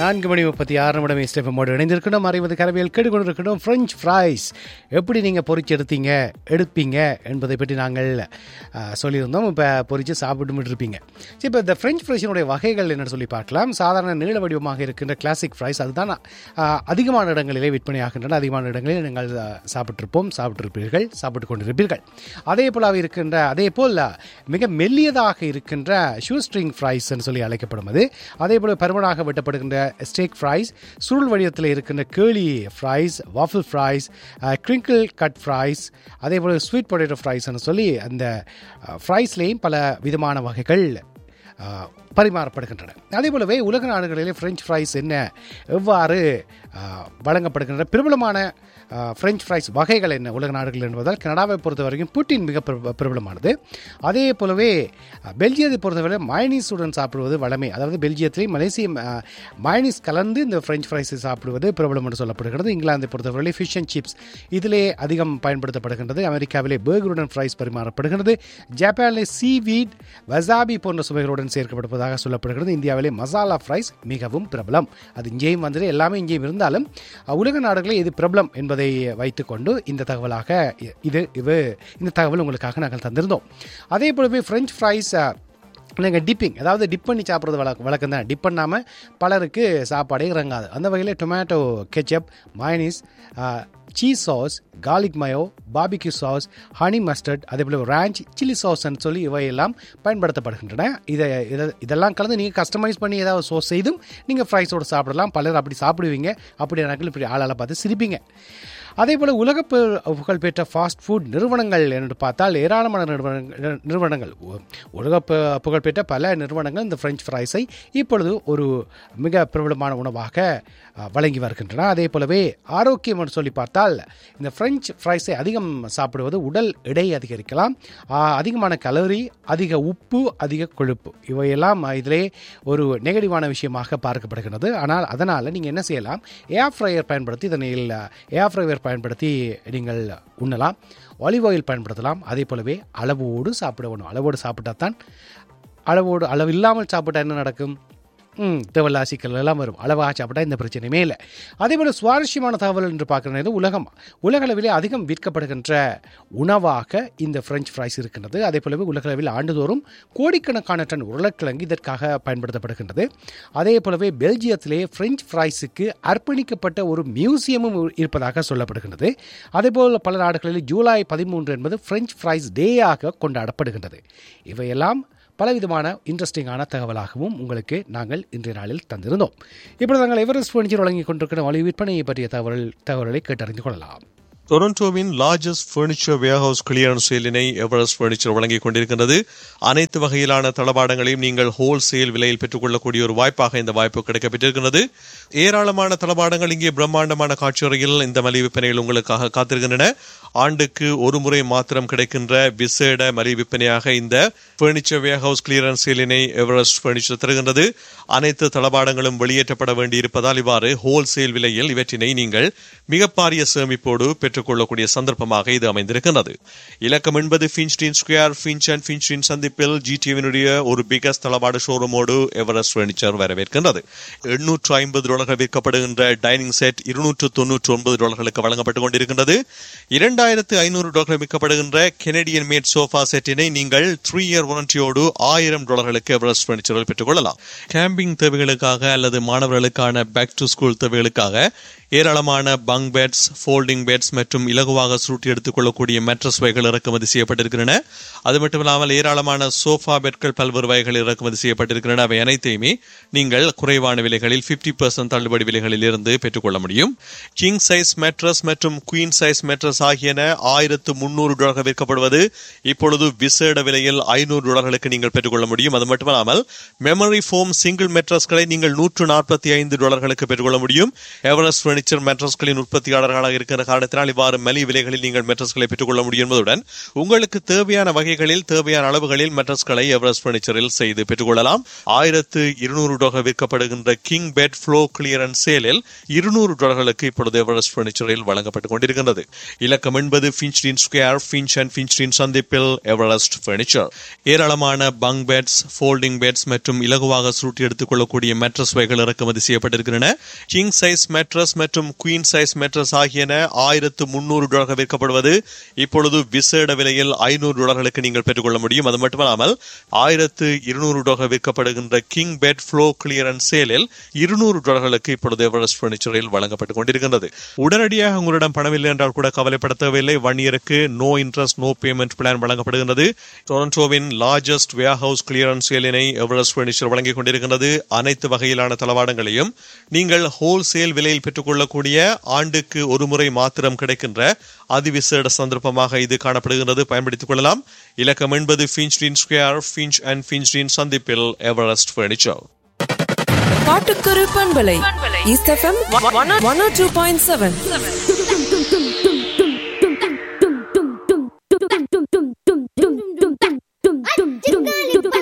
நான்கு மணி முப்பத்தி ஆறு நிமிடம் இஸ்டெஃபமோடு இணைந்திருக்கணும் அறிவது கரவியல் கேட்டுக்கொண்டிருக்கணும் ஃப்ரெஞ்ச் ஃப்ரைஸ் எப்படி நீங்கள் பொரிச்சு எடுத்தீங்க எடுப்பீங்க என்பதை பற்றி நாங்கள் ஆ, சொல்லியிருந்தோம் இப்போ பொரிச்சு சாப்பிட்டு இருப்பீங்க சரி இப்போ இந்த ஃப்ரெஞ்ச் ஃப்ரைஸினுடைய வகைகள் என்னன்னு சொல்லி பார்க்கலாம் சாதாரண நீள வடிவமாக இருக்கின்ற கிளாசிக் ஃப்ரைஸ் அதுதான் ஆ, அதிகமான இடங்களிலே விற்பனையாகின்றன அதிகமான இடங்களில் நீங்கள் ஆ, சாப்பிட்டிருப்போம் சாப்பிட்டிருப்பீர்கள் சாப்பிட்டு கொண்டிருப்பீர்கள் அதே போல இருக்கின்ற அதே போல் மிக மெல்லியதாக இருக்கின்ற ஷூ ஸ்ட்ரிங் ஃப்ரைஸ்ன்னு சொல்லி அழைக்கப்படும் அது அதே போல் பருமனாக வெட்டப்படுகின்ற ஸ்டேக் ஃப்ரைஸ் சுருள் வடிவத்தில் இருக்கின்ற curly fries waffle fries crinkle cut fries அதே போல் ஸ்வீட் பொட்டேட்டோ ஃப்ரைஸ்னு சொல்லி அந்த ஃப்ரைஸ்லேயும் பல விதமான வகைகள் அஹ், பரிமாறப்படுகின்றன அதே போலவே உலக நாடுகளிலே ஃப்ரெஞ்ச் ஃப்ரைஸ் என்ன எவ்வாறு அஹ், வழங்கப்படுகின்றன பிரபலமான அஹ், ஃப்ரெஞ்ச் ஃப்ரைஸ் வகைகள் என்ன உலக நாடுகள் என்பதால் கனடாவை பொறுத்த வரைக்கும் புட்டின் மிக பிரப- பிரபலமானது அதே போலவே அஹ், பெல்ஜியத்தை பொறுத்தவரை மயனீஸுடன் சாப்பிடுவது வளமை அதாவது பெல்ஜியத்திலே மலேசிய அஹ், மயனீஸ் கலந்து இந்த ஃப்ரெஞ்ச் ஃப்ரைஸை சாப்பிடுவது பிரபலம் என்று சொல்லப்படுகிறது இங்கிலாந்தை பொறுத்தவரை ஃபிஷ் அண்ட் சிப்ஸ் இதிலே அதிகம் பயன்படுத்தப்படுகின்றது அமெரிக்காவிலே பேர்கருடன் ஃப்ரைஸ் பரிமாறப்படுகிறது ஜப்பானிலே சீவீட் வசாபி போன்ற சுவைகளுடன் சேர்க்கப்படுவதாக சொல்லப்படுகிறது இந்தியாவிலே மசாலா ஃப்ரைஸ் மிகவும் பிரபலம் அது இங்கேயும் வந்துட்டு எல்லாமே இங்கேயும் இருந்தாலும் அஹ், உலக நாடுகளில் இது பிரபலம் என்பதை வைத்துக்கொண்டு இந்த தகவலாக இ- இது இது இந்த தகவல் உங்களுக்காக நாங்கள் தந்திருந்தோம் அதே போலவே ஃப்ரெஞ்ச் ஃப்ரைஸ் நீங்கள் டிப்பிங் அதாவது டிப் பண்ணி சாப்பிட்றது வழக்கம் வழக்கம் தான் டிப் பண்ணாமல் பலருக்கு சாப்பாடே இறங்காது அந்த வகையில் tomato ketchup mayonnaise cheese sauce garlic mayo barbecue sauce honey mustard அதே போல் ரேஞ்ச் சில்லி சாஸ்ன்னு சொல்லி இவையெல்லாம் பயன்படுத்தப்படுகின்றன இதை இதை இதெல்லாம் கலந்து நீங்கள் கஸ்டமைஸ் பண்ணி ஏதாவது சோஸ் செய்தும் நீங்கள் ஃப்ரைஸோடு சாப்பிடலாம் பலர் அப்படி சாப்பிடுவீங்க அப்படி எனக்கு இப்படி ஆளால் பார்த்து சிரிப்பீங்க அதே போல் உலக பு- புகழ்பெற்ற ஃபாஸ்ட் ஃபுட் நிறுவனங்கள் என்று பார்த்தால் ஏராளமான நிறுவனங்கள் நிறுவனங்கள் உ- உலக பு- புகழ்பெற்ற பல நிறுவனங்கள் இந்த ஃப்ரெஞ்ச் ஃப்ரைஸை இப்பொழுது ஒரு மிக பிரபலமான உணவாக அஹ், வழங்கி வருகின்றன அதே போலவே ஆரோக்கியம் என்று சொல்லி பார்த்தால் இந்த ஃப்ரெஞ்ச் ஃப்ரைஸை அதிகம் சாப்பிடுவது உடல் எடை அதிகரிக்கலாம் ஆஹ், அதிகமான கலோரி அதிக உப்பு அதிக கொழுப்பு இவையெல்லாம் இதிலே ஒரு நெகட்டிவான விஷயமாக பார்க்கப்படுகிறது ஆனால் அதனால் நீங்கள் என்ன செய்யலாம் ஏர் ஃப்ரையர் பயன்படுத்தி இதனில் ஏர் ஃப்ரையர் பயன்படுத்தி நீங்கள் உண்ணலாம் ஆலிவ் ஆயில் பயன்படுத்தலாம் அதே போலவே அளவோடு சாப்பிட வேணும் அளவோடு சாப்பிட்டா தான் அளவோடு அளவு இல்லாமல் சாப்பிட்டா என்ன நடக்கும் ம் தேவையில்லா சிக்கல் எல்லாம் வரும் அளவாக சாப்பிட்டா இந்த பிரச்சனையுமே இல்லை அதே போல் சுவாரஸ்யமான தகவல் என்று பார்க்குறது உலகம் உலகளவிலே அதிகம் விற்கப்படுகின்ற உணவாக இந்த ஃப்ரெஞ்ச் ஃப்ரைஸ் இருக்கின்றது அதே போலவே உலகளவில் ஆண்டுதோறும் கோடிக்கணக்கான டன் உருளைக்கிழங்கு இதற்காக பயன்படுத்தப்படுகின்றது அதே போலவே பெல்ஜியத்திலே ஃப்ரெஞ்ச் ஃப்ரைஸுக்கு அர்ப்பணிக்கப்பட்ட ஒரு மியூசியமும் இருப்பதாக சொல்லப்படுகின்றது அதேபோல் பல நாடுகளில் ஜூலை பதிமூன்று என்பது ஃப்ரெஞ்ச் ஃப்ரைஸ் டேயாக கொண்டாடப்படுகின்றது இவையெல்லாம் பலவிதமான இன்ட்ரெஸ்டிங்கான தகவலாகவும் உங்களுக்கு நாங்கள் இன்றைய நாளில் தந்திருந்தோம் இப்பொழுது நாங்கள் எவரெஸ்ட் ஃபர்னிச்சர் வழங்கிக் கொண்டிருக்கிற வழி விற்பனையை பற்றிய தகவல் தகவல்களை கேட்டறிந்து கொள்ளலாம் டொரண்டோவின் லார்ஜஸ்ட் ஃபர்னிச்சர் வேர்ஹவுஸ் கிளியரன்ஸ் சேலினை எவரெஸ்ட் ஃபர்னிச்சர் வழங்கிக் கொண்டிருக்கின்றது அனைத்து வகையிலான தளபாடங்களையும் நீங்கள் ஹோல்சேல் விலையில் பெற்றுக்கொள்ளக்கூடிய ஒரு வாய்ப்பாக இந்த வாய்ப்பு கிடைக்கப்பட்டிருக்கிறது ஏராளமான தளபாடங்கள் இங்கே பிரம்மாண்டமான காட்சியறையில் இந்த மலிவு விற்பனைகள் உங்களுக்காக காத்திருக்கின்றன ஆண்டுக்கு ஒரு முறை மாத்திரம் கிடைக்கின்ற விசேட மலிவு விற்பனையாக இந்த ஃபர்னிச்சர் வேர்ஹவுஸ் கிளியரன்ஸ் சேலினை எவரெஸ்ட் ஃபர்னிச்சர் தருகின்றது அனைத்து தளபாடங்களும் வெளியேற்றப்பட வேண்டியிருப்பதால் இவ்வாறு ஹோல்சேல் விலையில் இவற்றினை நீங்கள் மிக பாரிய சேமிப்போடு பெற்றுக்கொள்ளக்கூடிய சந்தர்ப்பமாக இது அமைந்திருக்கிறது இலக்கம் என்பது Finstein square Finch and Finstein சந்திப்பில் ஜிடிவினுடைய ஒரு பிகஸ்ட் தளபாட ஷோரூமோடு எவரெஸ்ட் ஃபர்னிச்சர் வரவேற்கின்றது எண்ணூற்று ஐம்பது டாலர்கள் விற்கப்படுகின்ற டைனிங் செட் இருநூற்று தொன்னூற்று ஒன்பது டாலர்களுக்கு வழங்கப்பட்டுக் கொண்டிருக்கின்றது இரண்டாயிரத்து ஐநூறு டாலர்கள் விற்கப்படுகின்ற கெனடியன் மேட் சோஃபா செட்டினை நீங்கள் த்ரீ இயர் வாரண்டியோடு ஆயிரம் டாலர்களுக்கு எவரெஸ்ட் ஃபர்னிச்சரில் பெற்றுக்கொள்ளலாம் கேம்பிங் தேவைகளுக்காக அல்லது மாணவர்களுக்கான பேக் டு ஸ்கூல் தேவைகளுக்காக ஏராளமான பங்க் பெட்ஸ் ஃபோல்டிங் பெட்ஸ் மற்றும் இலகுவாக சுருட்டி எடுத்துக்கொள்ளக்கூடிய மேட்ரஸ் வகைகள் இறக்குமதி செய்யப்பட்டிருக்கின்றன அது மட்டுமில்லாமல் ஏராளமான சோஃபா பெட்கள் பல்வேறு வகைகள் இறக்குமதி செய்யப்பட்டிருக்கின்றன அவை அனைத்தையுமே நீங்கள் குறைவான விலைகளில் 50% பர்சன்ட் தள்ளுபடி விலைகளில் இருந்து பெற்றுக்கொள்ள முடியும் கிங் சைஸ் மேட்ரஸ் மற்றும் குயின் சைஸ் மேட்ரஸ் ஆகியன ஆயிரத்து முன்னூறு டாலர்கள் விற்கப்படுவது இப்பொழுது விசேட விலையில் ஐநூறு டாலர்களுக்கு நீங்கள் பெற்றுக்கொள்ள முடியும் அது மட்டுமல்லாமல் மெமரி ஃபோம் சிங்கிள் மேட்ரஸ்களை நீங்கள் நூற்று நாற்பத்தி ஐந்து டாலர்களுக்கு பெற்றுக்கொள்ள முடியும் எவரெஸ்ட் ஃபர்னிச்சர் மேட்ரஸ்களின் உற்பத்தியாளர்களாக இருக்கிற காரணத்தினால் இவ்வாறு மலி விலைகளில் நீங்கள் மெட்ரஸ்களை பெற்றுக்கொள்ள முடியும் என்பதுடன் உங்களுக்கு தேவையான வகைகளில் தேவையான அளவுகளில் மெட்ரஸ்களை எவரெஸ்ட் பர்னிச்சரில் செய்து பெற்றுக்கொள்ளலாம் ஆயிரத்து இருநூறு டாலர் விற்கப்படுகின்ற கிங் பெட் ஃப்ளோ கிளியரன்ஸ் சேலில் இருநூறு டாலர்களுக்கு இப்பொழுது எவரெஸ்ட் பர்னிச்சரில் வழங்கப்பட்டுக் கொண்டிருக்கின்றது இலக்கம் என்பது ஃபின்ச்டின் ஸ்கொயர் ஃபின்ச் அண்ட் ஃபின்ச்டின் சந்திப்பில் எவரெஸ்ட் பர்னிச்சர் ஏராளமான பங்க் பெட்ஸ் ஃபோல்டிங் பெட்ஸ் மற்றும் இலகுவாக சுருட்டி எடுத்துக் கொள்ளக்கூடிய மெட்ரஸ் வகைகள் இறக்குமதி செய்யப்பட்டிருக்கின்றன கிங் சைஸ் மெட்ரஸ் மற்றும் குயின் சைஸ் மெட்ரஸ் ஆகியன ஆயிரத்து முன்னூறு டாலர்கள் விற்கப்படுவது இப்பொழுது விசேட விலையில் ஐநூறு டாலர்களுக்கு நீங்கள் பெற்றுக்கொள்ள முடியும் அது மட்டுமல்லாமல் ஆயிரத்து இருநூறு டாலர் விற்கப்படுகின்ற கிங் பெட் ஃப்ளோ கிளியரன்ஸ் சேலில் இருநூறு டாலர்களுக்கு இப்பொழுது எவரெஸ்ட் பர்னிச்சரில் வழங்கப்பட்டுக் கொண்டிருக்கின்றது உடனடியாக உங்களிடம் பணமில்லை என்றால் கூட கவலைப்பட தேவையில்லை ஒன் இயருக்கு no interest no payment plan வழங்கப்படுகின்றது டொரண்டோவின் லார்ஜஸ்ட் வேர் ஹவுஸ் கிளியரன்ஸ் சேலினை எவரெஸ்ட் பர்னிச்சர் வழங்கிக் கொண்டிருக்கின்றது அனைத்து வகையிலான தளவாடங்களையும் நீங்கள் ஹோல்சேல் விலையில் பெற்றுக்கொள்ளக்கூடிய ஆண்டுக்கு ஒரு முறை மாத்திரம் கிடைக்கின்ற அதிவிசேட சந்தர்ப்பமாக இது காணப்படுகின்றது பயன்படுத்திக் கொள்ளலாம் இலக்கம் என்பது ஃபின்ச்டின் ஸ்கொயர் ஃபின்ச் அண்ட் ஃபின்ச்டின் சந்திப்பில் எவரெஸ்ட் பர்னிச்சர் பாட்டுக்குரு பண்பலை East FM one two point seven